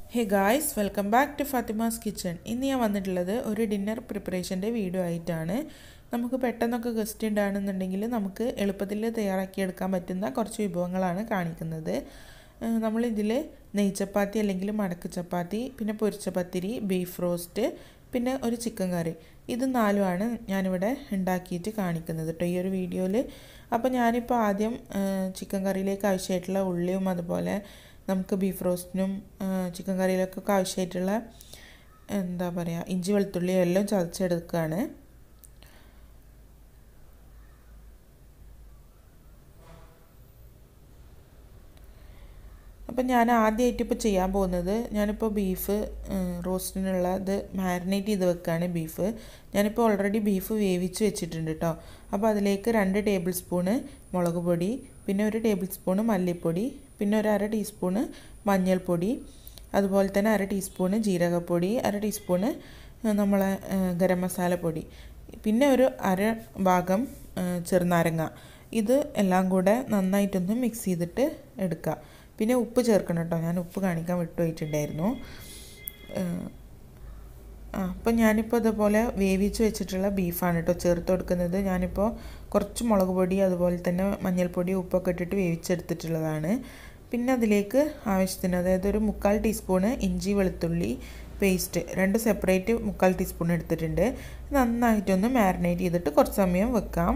hey guys welcome back to Fatima's kitchen ഇന്ന് ഞാൻ വന്നിട്ടുള്ളത് ഒരു ഡിന്നർ പ്രിപ്പറേഷൻ്റെ വീഡിയോ ആയിട്ടാണ് നമുക്ക് പെട്ടെന്നൊക്കെ ഗസ്റ്റ് ഉണ്ടാണെന്നുണ്ടെങ്കിൽ നമുക്ക് എളുപ്പത്തിൽ തയ്യാറാക്കിയെടുക്കാൻ പറ്റുന്ന കുറച്ച് വിഭവങ്ങളാണ് കാണിക്കുന്നത് നമ്മളിതിൽ നെയ്ച്ചപ്പാത്തി അല്ലെങ്കിൽ മടക്ക് ചപ്പാത്തി പിന്നെ പൊരിച്ച പത്തിരി ബീഫ് റോസ്റ്റ് പിന്നെ ഒരു ചിക്കൻ കറി ഇത് നാലുമാണ് ഞാനിവിടെ ഉണ്ടാക്കിയിട്ട് കാണിക്കുന്നത് കേട്ടോ ഈ ഒരു വീഡിയോയിൽ അപ്പോൾ ഞാനിപ്പോൾ ആദ്യം ചിക്കൻ കറിയിലേക്ക് ആവശ്യമായിട്ടുള്ള ഉള്ളിയും അതുപോലെ നമുക്ക് ബീഫ് റോസ്റ്റിനും ചിക്കൻ കറിയിലൊക്കെ ആവശ്യമായിട്ടുള്ള എന്താ പറയുക ഇഞ്ചി വെളുത്തുള്ളി എല്ലാം ചതച്ചെടുക്കുകയാണ് അപ്പം ഞാൻ ആദ്യമായിട്ട് ഇപ്പോൾ ചെയ്യാൻ പോകുന്നത് ഞാനിപ്പോൾ ബീഫ് റോസ്റ്റിനുള്ള ഇത് മാരിനേറ്റ് ചെയ്ത് വെക്കുകയാണ് ബീഫ് ഞാനിപ്പോൾ ഓൾറെഡി ബീഫ് വേവിച്ച് വെച്ചിട്ടുണ്ട് കേട്ടോ അപ്പോൾ അതിലേക്ക് രണ്ട് ടേബിൾ സ്പൂണ് മുളക് പൊടി പിന്നെ ഒരു ടേബിൾ സ്പൂണ് മല്ലിപ്പൊടി പിന്നെ ഒരു അര ടീസ്പൂണ് മഞ്ഞൾപ്പൊടി അതുപോലെ തന്നെ അര ടീസ്പൂണ് ജീരകപ്പൊടി അര ടീസ്പൂണ് നമ്മളെ ഗരം മസാല പൊടി പിന്നെ ഒരു അര ഭാഗം ചെറുനാരങ്ങ ഇത് എല്ലാം കൂടെ നന്നായിട്ടൊന്ന് മിക്സ് ചെയ്തിട്ട് എടുക്കുക പിന്നെ ഉപ്പ് ചേർക്കണം കേട്ടോ ഞാൻ ഉപ്പ് കാണിക്കാൻ വിട്ടുപോയിട്ടുണ്ടായിരുന്നു ആ അപ്പം ഞാനിപ്പോൾ ഇതുപോലെ വേവിച്ച് വെച്ചിട്ടുള്ള ബീഫാണ് കേട്ടോ ചേർത്ത് കൊടുക്കുന്നത് ഞാനിപ്പോൾ കുറച്ച് മുളക് പൊടി അതുപോലെ തന്നെ മഞ്ഞൾപ്പൊടി ഉപ്പൊക്കെ ഇട്ടിട്ട് വേവിച്ചെടുത്തിട്ടുള്ളതാണ് പിന്നെ അതിലേക്ക് ആവശ്യത്തിന് അതായത് ഒരു മുക്കാൽ ടീസ്പൂണ് ഇഞ്ചി വെളുത്തുള്ളി പേസ്റ്റ് രണ്ട് സെപ്പറേറ്റ് മുക്കാൽ ടീസ്പൂൺ എടുത്തിട്ടുണ്ട് നന്നായിട്ടൊന്ന് മാരിനേറ്റ് ചെയ്തിട്ട് കുറച്ച് സമയം വെക്കാം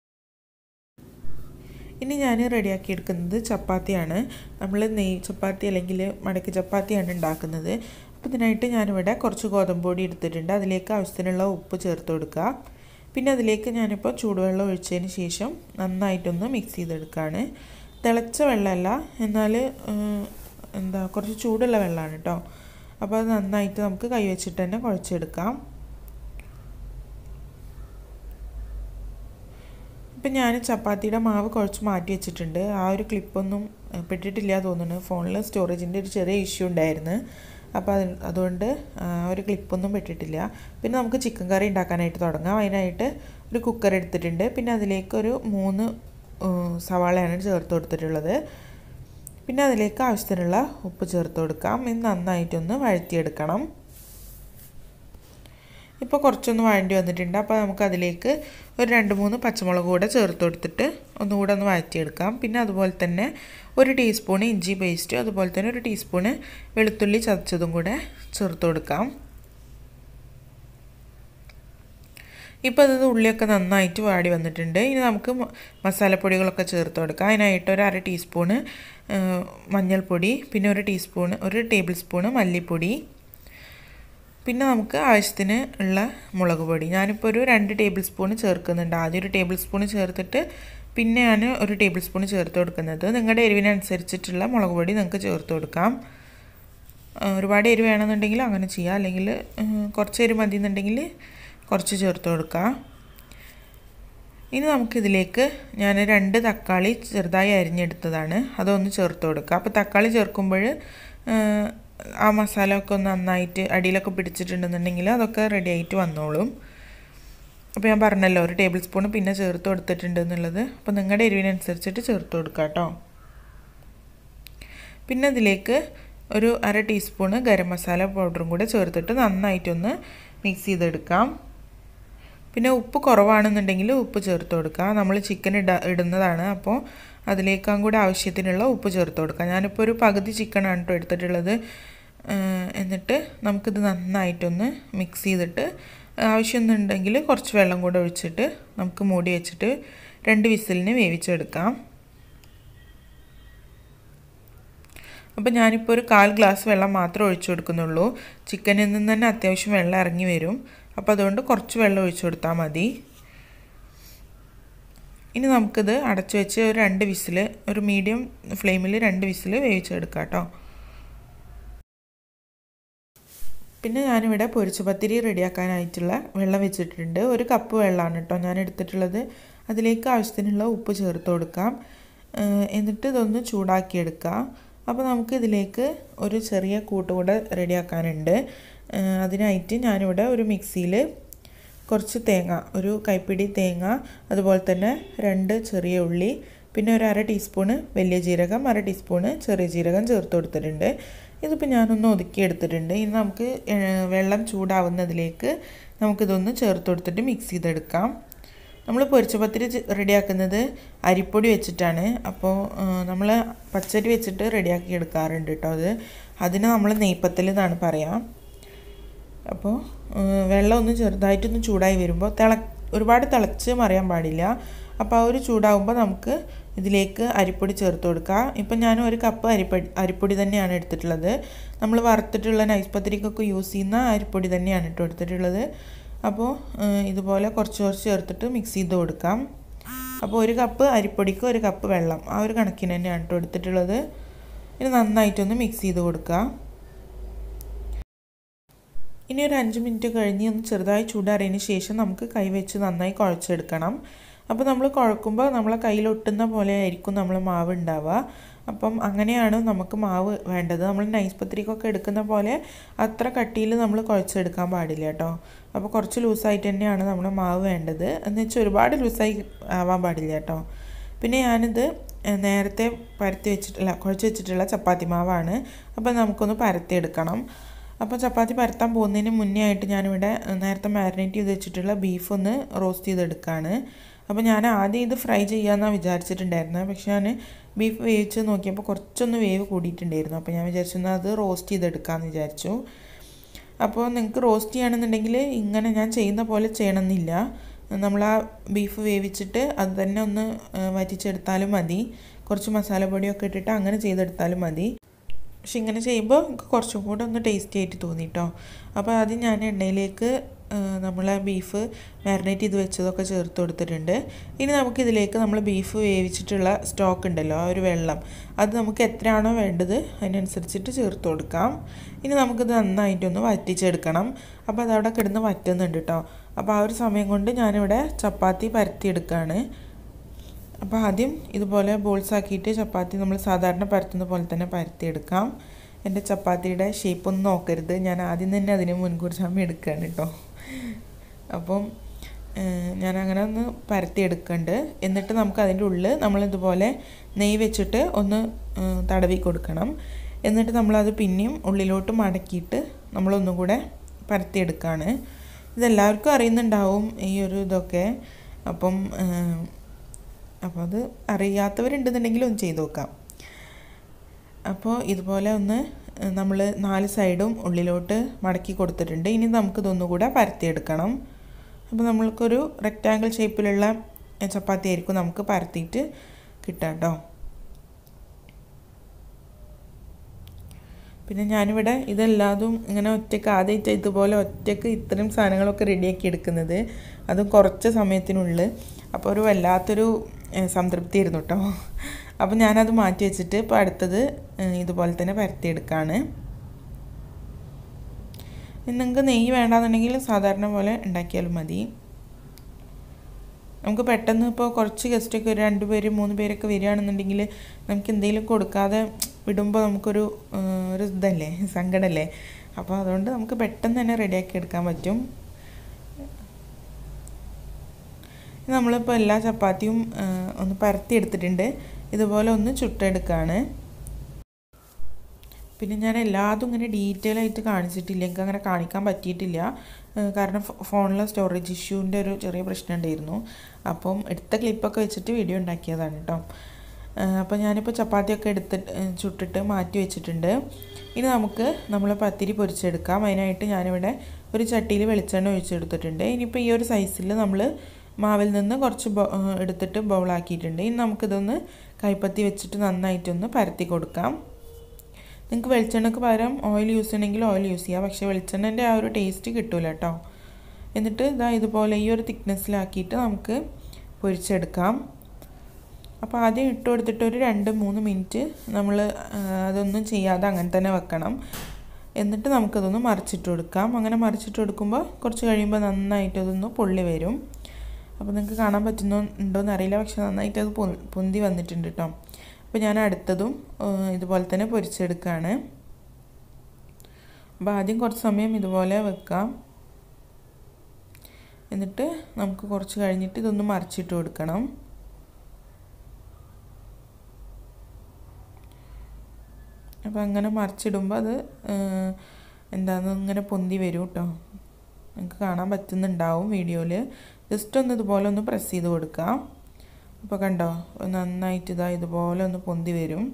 ഇനി ഞാൻ റെഡിയാക്കി എടുക്കുന്നത് ചപ്പാത്തിയാണ് നമ്മൾ നെയ് ചപ്പാത്തി അല്ലെങ്കിൽ മടക്ക് ചപ്പാത്തിയാണ് ഉണ്ടാക്കുന്നത് അപ്പോൾ ഇതിനായിട്ട് ഞാനിവിടെ കുറച്ച് ഗോതമ്പ് പൊടി എടുത്തിട്ടുണ്ട് അതിലേക്ക് ആവശ്യത്തിനുള്ള ഉപ്പ് ചേർത്ത് കൊടുക്കുക പിന്നെ അതിലേക്ക് ഞാനിപ്പോൾ ചൂടുവെള്ളം ഒഴിച്ചതിന് ശേഷം നന്നായിട്ടൊന്ന് മിക്സ് ചെയ്തെടുക്കുകയാണ് തിളച്ച വെള്ളമല്ല എന്നാൽ എന്താ കുറച്ച് ചൂടുള്ള വെള്ളമാണ് കേട്ടോ അപ്പോൾ അത് നന്നായിട്ട് നമുക്ക് കൈവച്ചിട്ട് തന്നെ കുഴച്ചെടുക്കാം ഇപ്പം ഞാൻ ചപ്പാത്തിയുടെ മാവ് കുഴച്ച് മാറ്റി വെച്ചിട്ടുണ്ട് ആ ഒരു ക്ലിപ്പൊന്നും പെട്ടിട്ടില്ല തോന്നുന്നു ഫോണിൽ സ്റ്റോറേജിൻ്റെ ഒരു ചെറിയ ഇഷ്യൂ ഉണ്ടായിരുന്നു അപ്പോൾ അത് അതുകൊണ്ട് ആ ഒരു ക്ലിപ്പൊന്നും പെട്ടിട്ടില്ല പിന്നെ നമുക്ക് ചിക്കൻ കറി ഉണ്ടാക്കാനായിട്ട് തുടങ്ങാം അതിനായിട്ട് ഒരു കുക്കർ എടുത്തിട്ടുണ്ട് പിന്നെ അതിലേക്കൊരു മൂന്ന് സവാളയാണ് ചേർത്ത് കൊടുത്തിട്ടുള്ളത് പിന്നെ അതിലേക്ക് ആവശ്യത്തിനുള്ള ഉപ്പ് ചേർത്ത് കൊടുക്കാം ഇത് നന്നായിട്ടൊന്ന് വഴറ്റിയെടുക്കണം ഇപ്പോൾ കുറച്ചൊന്ന് വഴണ്ടി വന്നിട്ടുണ്ട് അപ്പോൾ നമുക്ക് അതിലേക്ക് ഒരു രണ്ട് മൂന്ന് പച്ചമുളക് കൂടെ ചേർത്ത് കൊടുത്തിട്ട് ഒന്നുകൂടെ ഒന്ന് വഴറ്റിയെടുക്കാം പിന്നെ അതുപോലെ തന്നെ ഒരു ടീസ്പൂണ് ഇഞ്ചി പേസ്റ്റ് അതുപോലെ തന്നെ ഒരു ടീസ്പൂണ് വെളുത്തുള്ളി ചതച്ചതും കൂടെ ചേർത്ത് കൊടുക്കാം ഇപ്പോൾ അത് ഉള്ളിയൊക്കെ നന്നായിട്ട് വാടി വന്നിട്ടുണ്ട് ഇനി നമുക്ക് മസാലപ്പൊടികളൊക്കെ ചേർത്ത് കൊടുക്കാം അതിനായിട്ട് ഒരു അര ടീസ്പൂണ് മഞ്ഞൾപ്പൊടി പിന്നെ ഒരു ടീസ്പൂണ് ഒരു ടേബിൾ സ്പൂണ് മല്ലിപ്പൊടി പിന്നെ നമുക്ക് ആവശ്യത്തിന് ഉള്ള മുളക് പൊടി ഞാനിപ്പോൾ ഒരു രണ്ട് ടേബിൾ സ്പൂൺ ചേർക്കുന്നുണ്ട് ആദ്യം ഒരു ടേബിൾ സ്പൂൺ ചേർത്തിട്ട് പിന്നെ ഞാൻ ഒരു ടേബിൾ സ്പൂൺ ചേർത്ത് കൊടുക്കുന്നത് നിങ്ങളുടെ എരിവിനനുസരിച്ചിട്ടുള്ള മുളക് പൊടി നിങ്ങൾക്ക് ചേർത്ത് കൊടുക്കാം ഒരുപാട് എരിവ് വേണമെന്നുണ്ടെങ്കിൽ അങ്ങനെ ചെയ്യാം അല്ലെങ്കിൽ കുറച്ച് എരിവ് മതി എന്നുണ്ടെങ്കിൽ കുറച്ച് ചേർത്ത് കൊടുക്കാം ഇനി നമുക്കിതിലേക്ക് ഞാൻ രണ്ട് തക്കാളി ചെറുതായി അരിഞ്ഞെടുത്തതാണ് അതൊന്ന് ചേർത്ത് കൊടുക്കുക അപ്പോൾ തക്കാളി ചേർക്കുമ്പോൾ ആ മസാല ഒക്കെ ഒന്ന് നന്നായിട്ട് അടിയിലൊക്കെ പിടിച്ചിട്ടുണ്ടെന്നുണ്ടെങ്കിൽ അതൊക്കെ റെഡി ആയിട്ട് വന്നോളും അപ്പോൾ ഞാൻ പറഞ്ഞല്ലോ ഒരു ടേബിൾ സ്പൂൺ പിന്നെ ചേർത്ത് കൊടുത്തിട്ടുണ്ട് എന്നുള്ളത് അപ്പോൾ നിങ്ങളുടെ എരിവിനനുസരിച്ചിട്ട് ചേർത്ത് കൊടുക്കുക കേട്ടോ പിന്നെ ഇതിലേക്ക് ഒരു അര ടീസ്പൂണ് ഗരം മസാല പൗഡറും കൂടെ ചേർത്തിട്ട് നന്നായിട്ടൊന്ന് മിക്സ് ചെയ്തെടുക്കാം പിന്നെ ഉപ്പ് കുറവാണെന്നുണ്ടെങ്കിൽ ഉപ്പ് ചേർത്ത് കൊടുക്കുക നമ്മൾ ചിക്കൻ ഇട ഇടുന്നതാണ് അപ്പോൾ അതിലേക്കും കൂടെ ആവശ്യത്തിനുള്ള ഉപ്പ് ചേർത്ത് കൊടുക്കുക ഞാനിപ്പോൾ ഒരു പകുതി ചിക്കനാണ് കേട്ടോ എടുത്തിട്ടുള്ളത് എന്നിട്ട് നമുക്കിത് നന്നായിട്ടൊന്ന് മിക്സ് ചെയ്തിട്ട് ആവശ്യമെന്നുണ്ടെങ്കിൽ കുറച്ച് വെള്ളം കൂടെ ഒഴിച്ചിട്ട് നമുക്ക് മൂടി വെച്ചിട്ട് രണ്ട് വിസിലിന് വേവിച്ചെടുക്കാം അപ്പോൾ ഞാനിപ്പോൾ ഒരു കാൽ ഗ്ലാസ് വെള്ളം മാത്രമേ ഒഴിച്ചു കൊടുക്കുന്നുള്ളൂ ചിക്കനിൽ നിന്ന് തന്നെ അത്യാവശ്യം വെള്ളം ഇറങ്ങി വരും അപ്പോൾ അതുകൊണ്ട് കുറച്ച് വെള്ളം ഒഴിച്ചു കൊടുത്താൽ മതി ഇനി നമുക്കിത് അടച്ചു വെച്ച് ഒരു രണ്ട് വിസിൽ ഒരു മീഡിയം ഫ്ലെയിമിൽ രണ്ട് വിസിൽ വേവിച്ചെടുക്കാം കേട്ടോ പിന്നെ ഞാനിവിടെ പൊരിച്ച പത്തിരി റെഡിയാക്കാനായിട്ടുള്ള വെള്ളം വെച്ചിട്ടുണ്ട് ഒരു കപ്പ് വെള്ളമാണ് കേട്ടോ ഞാൻ എടുത്തിട്ടുള്ളത് അതിലേക്ക് ആവശ്യത്തിനുള്ള ഉപ്പ് ചേർത്ത് കൊടുക്കാം എന്നിട്ട് ഇതൊന്ന് ചൂടാക്കിയെടുക്കാം അപ്പോൾ നമുക്ക് ഇതിലേക്ക് ഒരു ചെറിയ കൂട്ടുകൂടെ റെഡിയാക്കാനുണ്ട് അതിനായിട്ട് ഞാനിവിടെ ഒരു മിക്സിയിൽ കുറച്ച് തേങ്ങ ഒരു കൈപ്പിടി തേങ്ങ അതുപോലെ തന്നെ രണ്ട് ചെറിയ ഉള്ളി പിന്നെ ഒരു അര ടീസ്പൂണ് വലിയ ജീരകം അര ടീസ്പൂണ് ചെറിയ ജീരകം ചേർത്ത് കൊടുത്തിട്ടുണ്ട് ഇതിപ്പോൾ ഞാനൊന്ന് ഒതുക്കി എടുത്തിട്ടുണ്ട് ഇനി നമുക്ക് വെള്ളം ചൂടാവുന്നതിലേക്ക് നമുക്കിതൊന്ന് ചേർത്ത് കൊടുത്തിട്ട് മിക്സ് ചെയ്തെടുക്കാം നമ്മൾ പൊരിച്ചപ്പത്തിരി റെഡിയാക്കുന്നത് അരിപ്പൊടി വെച്ചിട്ടാണ് അപ്പോൾ നമ്മൾ പച്ചരി വെച്ചിട്ട് റെഡിയാക്കി എടുക്കാറുണ്ട് കേട്ടോ അത് അതിന് നമ്മൾ നെയ്പ്പത്തിൽ എന്നാണ് പറയാം അപ്പോൾ വെള്ളം ഒന്ന് ചെറുതായിട്ടൊന്ന് ചൂടായി വരുമ്പോൾ തിള ഒരുപാട് തിളച്ച് മറിയാൻ പാടില്ല അപ്പോൾ ആ ഒരു ചൂടാകുമ്പോൾ നമുക്ക് ഇതിലേക്ക് അരിപ്പൊടി ചേർത്ത് കൊടുക്കുക ഇപ്പം ഞാൻ ഒരു കപ്പ് അരിപ്പൊടി അരിപ്പൊടി തന്നെയാണ് എടുത്തിട്ടുള്ളത് നമ്മൾ വറുത്തിട്ടുള്ള നൈസ് പത്തിരിക്കൊക്കെ യൂസ് ചെയ്യുന്ന അരിപ്പൊടി തന്നെയാണ് ഇട്ട് എടുത്തിട്ടുള്ളത് അപ്പോൾ ഇതുപോലെ കുറച്ച് കുറച്ച് ചേർത്തിട്ട് മിക്സ് ചെയ്ത് കൊടുക്കാം അപ്പോൾ ഒരു കപ്പ് അരിപ്പൊടിക്ക് ഒരു കപ്പ് വെള്ളം ആ ഒരു കണക്കിന് തന്നെയാണ് ഇട്ട് എടുത്തിട്ടുള്ളത് ഇനി നന്നായിട്ടൊന്ന് മിക്സ് ചെയ്ത് കൊടുക്കുക ഇനി ഒരു അഞ്ച് മിനിറ്റ് കഴിഞ്ഞ് ഒന്ന് ചെറുതായി ചൂടാറിയതിന് ശേഷം നമുക്ക് കൈ വെച്ച് നന്നായി കുഴച്ചെടുക്കണം അപ്പോൾ നമ്മൾ കുഴക്കുമ്പോൾ നമ്മളെ കയ്യിൽ ഒട്ടുന്ന പോലെ ആയിരിക്കും നമ്മൾ മാവ് ഉണ്ടാവുക അപ്പം അങ്ങനെയാണ് നമുക്ക് മാവ് വേണ്ടത് നമ്മൾ നൈസ് പത്രികൊക്കെ എടുക്കുന്ന പോലെ അത്ര കട്ടിയിൽ നമ്മൾ കുഴച്ചെടുക്കാൻ പാടില്ല കേട്ടോ അപ്പോൾ കുറച്ച് ലൂസായിട്ട് തന്നെയാണ് നമ്മൾ മാവ് വേണ്ടത് എന്ന് വെച്ചാൽ ഒരുപാട് ലൂസായി ആവാൻ പാടില്ല കേട്ടോ പിന്നെ ഞാനിത് നേരത്തെ പരത്തി വെച്ചിട്ടുള്ള കുഴച്ച് വെച്ചിട്ടുള്ള ചപ്പാത്തി മാവാണ് അപ്പോൾ നമുക്കൊന്ന് പരത്തിയെടുക്കണം അപ്പോൾ ചപ്പാത്തി പരത്താൻ പോകുന്നതിന് മുന്നേ ആയിട്ട് ഞാനിവിടെ നേരത്തെ മാരിനേറ്റ് ചെയ്ത് വെച്ചിട്ടുള്ള ബീഫ് ഒന്ന് റോസ്റ്റ് ചെയ്തെടുക്കുകയാണ് അപ്പോൾ ഞാൻ ആദ്യം ഇത് ഫ്രൈ ചെയ്യാമെന്നാണ് വിചാരിച്ചിട്ടുണ്ടായിരുന്നത് പക്ഷേ ഞാൻ ബീഫ് വേവിച്ച് നോക്കിയപ്പോൾ കുറച്ചൊന്ന് വേവ് കൂടിയിട്ടുണ്ടായിരുന്നു അപ്പോൾ ഞാൻ വിചാരിച്ചു എന്നാൽ അത് റോസ്റ്റ് ചെയ്തെടുക്കാമെന്ന് വിചാരിച്ചു അപ്പോൾ നിങ്ങൾക്ക് റോസ്റ്റ് ചെയ്യണമെന്നുണ്ടെങ്കിൽ ഇങ്ങനെ ഞാൻ ചെയ്യുന്ന പോലെ ചെയ്യണമെന്നില്ല നമ്മൾ ആ ബീഫ് വേവിച്ചിട്ട് അത് തന്നെ ഒന്ന് വറ്റിച്ചെടുത്താലും മതി കുറച്ച് മസാലപ്പൊടിയൊക്കെ ഇട്ടിട്ട് അങ്ങനെ ചെയ്തെടുത്താലും മതി പക്ഷെ ഇങ്ങനെ ചെയ്യുമ്പോൾ എനിക്ക് കുറച്ചും കൂടെ ഒന്ന് ടേസ്റ്റി ആയിട്ട് തോന്നി കേട്ടോ അപ്പോൾ ആദ്യം ഞാൻ എണ്ണയിലേക്ക് നമ്മൾ ബീഫ് മാരിനേറ്റ് ചെയ്ത് വെച്ചതൊക്കെ ചേർത്ത് കൊടുത്തിട്ടുണ്ട് ഇനി നമുക്കിതിലേക്ക് നമ്മൾ ബീഫ് വേവിച്ചിട്ടുള്ള സ്റ്റോക്ക് ഉണ്ടല്ലോ ആ ഒരു വെള്ളം അത് നമുക്ക് എത്രയാണോ വേണ്ടത് അതിനനുസരിച്ചിട്ട് ചേർത്ത് കൊടുക്കാം ഇനി നമുക്കിത് നന്നായിട്ടൊന്ന് വറ്റിച്ചെടുക്കണം അപ്പോൾ അതവിടെ കിടന്ന് വറ്റുന്നുണ്ട് കേട്ടോ അപ്പോൾ ആ ഒരു സമയം കൊണ്ട് ഞാനിവിടെ ചപ്പാത്തി പരത്തിയെടുക്കുകയാണ് അപ്പോൾ ആദ്യം ഇതുപോലെ ബോൾസ് ആക്കിയിട്ട് ചപ്പാത്തി നമ്മൾ സാധാരണ പരത്തുന്ന പോലെ തന്നെ പരത്തിയെടുക്കാം എൻ്റെ ചപ്പാത്തിയുടെ ഷേപ്പ് ഒന്നും നോക്കരുത് ഞാൻ ആദ്യം തന്നെ അതിന് മുൻകൂർ സമയം എടുക്കുകയാണ് കേട്ടോ അപ്പം ഞാൻ അങ്ങനെ ഒന്ന് പരത്തിയെടുക്കുന്നുണ്ട് എന്നിട്ട് നമുക്ക് അതിൻ്റെ ഉള്ളിൽ നമ്മളിതുപോലെ നെയ്യ് വെച്ചിട്ട് ഒന്ന് തടവി കൊടുക്കണം എന്നിട്ട് നമ്മളത് പിന്നെയും ഉള്ളിലോട്ട് മടക്കിയിട്ട് നമ്മളൊന്നും കൂടെ പരത്തിയെടുക്കുകയാണ് ഇതെല്ലാവർക്കും അറിയുന്നുണ്ടാവും ഈ ഒരു ഇതൊക്കെ അപ്പം അപ്പോൾ അത് അറിയാത്തവരുണ്ടെന്നുണ്ടെങ്കിൽ ഒന്ന് ചെയ്ത് നോക്കാം അപ്പോൾ ഇതുപോലെ ഒന്ന് നമ്മൾ നാല് സൈഡും ഉള്ളിലോട്ട് മടക്കി കൊടുത്തിട്ടുണ്ട് ഇനി നമുക്കിതൊന്നുകൂടെ പരത്തിയെടുക്കണം അപ്പോൾ നമ്മൾക്കൊരു റെക്റ്റാങ്കിൾ ഷേപ്പിലുള്ള ചപ്പാത്തി ആയിരിക്കും നമുക്ക് പരത്തിയിട്ട് കിട്ടുക കേട്ടോ പിന്നെ ഞാനിവിടെ ഇതെല്ലാതും ഇങ്ങനെ ഒറ്റയ്ക്ക് ആദ്യമായിട്ട് ഇതുപോലെ ഒറ്റയ്ക്ക് ഇത്രയും സാധനങ്ങളൊക്കെ റെഡിയാക്കി എടുക്കുന്നത് അതും കുറച്ച് സമയത്തിനുള്ളിൽ അപ്പോൾ ഒരു വല്ലാത്തൊരു സംതൃപ്തി ആയിരുന്നു കേട്ടോ അപ്പോൾ ഞാനത് മാറ്റി വെച്ചിട്ട് ഇപ്പോൾ അടുത്തത് ഇതുപോലെ തന്നെ പരത്തിയെടുക്കുകയാണ് നിങ്ങൾക്ക് നെയ്യ് വേണ്ടാന്നുണ്ടെങ്കിൽ സാധാരണ പോലെ ഉണ്ടാക്കിയാലും മതി നമുക്ക് പെട്ടെന്ന് ഇപ്പോൾ കുറച്ച് ഗസ്റ്റൊക്കെ ഒരു രണ്ട് പേര് മൂന്ന് പേരൊക്കെ വരികയാണെന്നുണ്ടെങ്കിൽ നമുക്ക് എന്തെങ്കിലും കൊടുക്കാതെ വിടുമ്പോൾ നമുക്കൊരു ഒരു ഇതല്ലേ സങ്കടമല്ലേ അപ്പോൾ അതുകൊണ്ട് നമുക്ക് പെട്ടെന്ന് തന്നെ റെഡിയാക്കി എടുക്കാൻ പറ്റും നമ്മളിപ്പോൾ എല്ലാ ചപ്പാത്തിയും ഒന്ന് പരത്തി എടുത്തിട്ടുണ്ട് ഇതുപോലെ ഒന്ന് ചുട്ടെടുക്കുകയാണ് പിന്നെ ഞാൻ എല്ലാതും ഇങ്ങനെ ഡീറ്റെയിൽ ആയിട്ട് കാണിച്ചിട്ടില്ല എനിക്ക് അങ്ങനെ കാണിക്കാൻ പറ്റിയിട്ടില്ല കാരണം ഫോണിലെ സ്റ്റോറേജ് ഇഷ്യൂവിൻ്റെ ഒരു ചെറിയ പ്രശ്നം ഉണ്ടായിരുന്നു അപ്പം എടുത്ത ക്ലിപ്പൊക്കെ വെച്ചിട്ട് വീഡിയോ ഉണ്ടാക്കിയതാണ് കേട്ടോ അപ്പോൾ ഞാനിപ്പോൾ ചപ്പാത്തിയൊക്കെ എടുത്തിട്ട് ചുട്ടിട്ട് മാറ്റി വെച്ചിട്ടുണ്ട് ഇനി നമുക്ക് നമ്മൾ പത്തിരി പൊരിച്ചെടുക്കാം അതിനായിട്ട് ഞാനിവിടെ ഒരു ചട്ടിയിൽ വെളിച്ചെണ്ണ ഒഴിച്ചെടുത്തിട്ടുണ്ട് ഇനിയിപ്പോൾ ഈ ഒരു സൈസിൽ നമ്മൾ മാവിൽ നിന്ന് കുറച്ച് എടുത്തിട്ട് ബൗളാക്കിയിട്ടുണ്ട് ഇനി നമുക്കിതൊന്ന് കൈപ്പത്തി വെച്ചിട്ട് നന്നായിട്ടൊന്ന് പരത്തി കൊടുക്കാം നിങ്ങൾക്ക് വെളിച്ചെണ്ണക്ക് പകരം ഓയിൽ യൂസ് ചെയ്യണമെങ്കിൽ ഓയിൽ യൂസ് ചെയ്യാം പക്ഷേ വെളിച്ചെണ്ണൻ്റെ ആ ഒരു ടേസ്റ്റ് കിട്ടില്ല കേട്ടോ എന്നിട്ട് ഇതാ ഇതുപോലെ ഈ ഒരു തിക്നെസ്സിലാക്കിയിട്ട് നമുക്ക് പൊരിച്ചെടുക്കാം അപ്പോൾ ആദ്യം ഇട്ട് കൊടുത്തിട്ട് ഒരു രണ്ട് മൂന്ന് മിനിറ്റ് നമ്മൾ അതൊന്നും ചെയ്യാതെ അങ്ങനെ തന്നെ വെക്കണം എന്നിട്ട് നമുക്കതൊന്ന് മറിച്ചിട്ട് കൊടുക്കാം അങ്ങനെ മറിച്ചിട്ട് കൊടുക്കുമ്പോൾ കുറച്ച് കഴിയുമ്പോൾ നന്നായിട്ട് അതൊന്ന് പൊള്ളി വരും അപ്പോൾ നിങ്ങൾക്ക് കാണാൻ പറ്റുന്നോ ഉണ്ടോയെന്ന് അറിയില്ല പക്ഷെ നന്നായിട്ട് അത് പൊന്തി വന്നിട്ടുണ്ട് കേട്ടോ അപ്പോൾ ഞാൻ അടുത്തതും ഇതുപോലെ തന്നെ പൊരിച്ചെടുക്കുകയാണ് അപ്പോൾ ആദ്യം കുറച്ച് സമയം ഇതുപോലെ വെക്കാം എന്നിട്ട് നമുക്ക് കുറച്ച് കഴിഞ്ഞിട്ട് ഇതൊന്ന് മറിച്ചിട്ട് കൊടുക്കണം അപ്പോൾ അങ്ങനെ മറിച്ചിടുമ്പോൾ അത് എന്താന്ന് ഇങ്ങനെ പൊന്തി വരും കേട്ടോ നിങ്ങൾക്ക് കാണാൻ പറ്റുന്നുണ്ടാവും വീഡിയോയിൽ ജസ്റ്റ് ഒന്ന് ഇതുപോലെ ഒന്ന് പ്രസ് ചെയ്ത് കൊടുക്കാം അപ്പോൾ കണ്ടോ നന്നായിട്ട് ഇതാ ഇതുപോലെ ഒന്ന് പൊന്തി വരും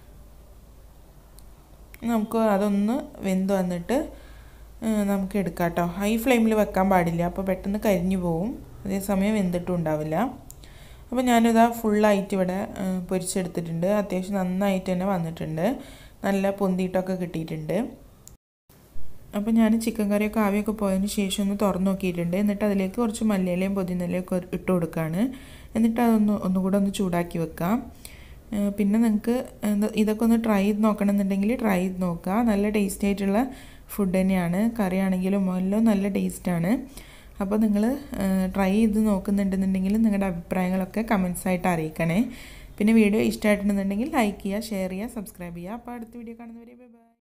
നമുക്ക് അതൊന്ന് വെന്ത് വന്നിട്ട് നമുക്ക് എടുക്കാം കേട്ടോ ഹൈ ഫ്ലെയിമിൽ വെക്കാൻ പാടില്ല അപ്പോൾ പെട്ടെന്ന് കരിഞ്ഞു പോവും അതേസമയം വെന്തിട്ടും ഉണ്ടാവില്ല അപ്പോൾ ഞാനിതാ ഫുള്ളായിട്ട് ഇവിടെ പൊരിച്ചെടുത്തിട്ടുണ്ട് അത്യാവശ്യം നന്നായിട്ട് തന്നെ വന്നിട്ടുണ്ട് നല്ല പൊന്തിയിട്ടൊക്കെ കിട്ടിയിട്ടുണ്ട് അപ്പോൾ ഞാൻ ചിക്കൻ കറിയൊക്കെ ആവിയൊക്കെ പോയതിന് ശേഷം ഒന്ന് തുറന്നു നോക്കിയിട്ടുണ്ട് എന്നിട്ട് അതിലേക്ക് കുറച്ച് മല്ലിയിലയും പുതിനയിലയും ഒക്കെ ഇട്ട് കൊടുക്കുകയാണ് എന്നിട്ട് അതൊന്ന് ഒന്നുകൂടെ ഒന്ന് ചൂടാക്കി വെക്കാം പിന്നെ നിങ്ങൾക്ക് ഇതൊക്കെ ഒന്ന് ട്രൈ ചെയ്ത് നോക്കണമെന്നുണ്ടെങ്കിൽ ട്രൈ ചെയ്ത് നോക്കുക നല്ല ടേസ്റ്റ് ആയിട്ടുള്ള ഫുഡ് തന്നെയാണ് കറി ആണെങ്കിലും എല്ലാം നല്ല ടേസ്റ്റാണ് അപ്പോൾ നിങ്ങൾ ട്രൈ ചെയ്ത് നോക്കുന്നുണ്ടെന്നുണ്ടെങ്കിൽ നിങ്ങളുടെ അഭിപ്രായങ്ങളൊക്കെ കമൻസ് ആയിട്ട് അറിയിക്കണേ പിന്നെ വീഡിയോ ഇഷ്ടമായിട്ടുണ്ടെന്നുണ്ടെങ്കിൽ ലൈക്ക് ചെയ്യുക ഷെയർ ചെയ്യുക സബ്സ്ക്രൈബ് ചെയ്യുക അപ്പോൾ അടുത്ത വീഡിയോ കാണുന്നവരെ ബൈ